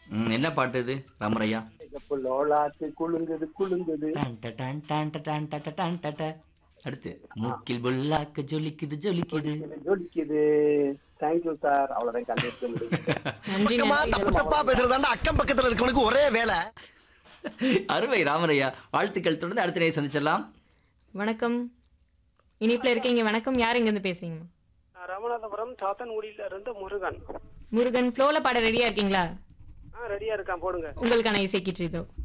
ம், என்ன பாட்டு இது ராமரையா லோலாத்து குலுங்குது குலுங்குது டான் ட டான் டான் ட டான் ட ட டான் ட ட. அடுத்து மூக்கில் புல்லாக்கு ஜொலிக்குது ஜொலிக்குது ஜோடிக்குது தேங்க்யூ சார் அவ்வளவுதான் கண்டிப்பா முடியும் நன்றி பக்கமா நன்றி தப்பு தப்பா பேசுறதாண்டா அக்கம் பக்கத்துல இருக்கவனுக்கு ஒரே வேலை அருமை ராமரையா வாழ்த்துக்கள் தொடர்ந்து அடுத்த நேரம் சந்திச்சிடலாம் வணக்கம் இனிப்புல இருக்கீங்க வணக்கம் யார் இங்க இருந்து பேசுறீங்க ராமநாதபுரம் சாத்தன்குடியில இருந்து முருகன் முருகன் ஃப்ளோல பாட ரெடியா இருக்கீங்களா ஆ ரெடியா இருக்கான் போடுங்க உங்களுக்கான இசை கிட்டு இதோ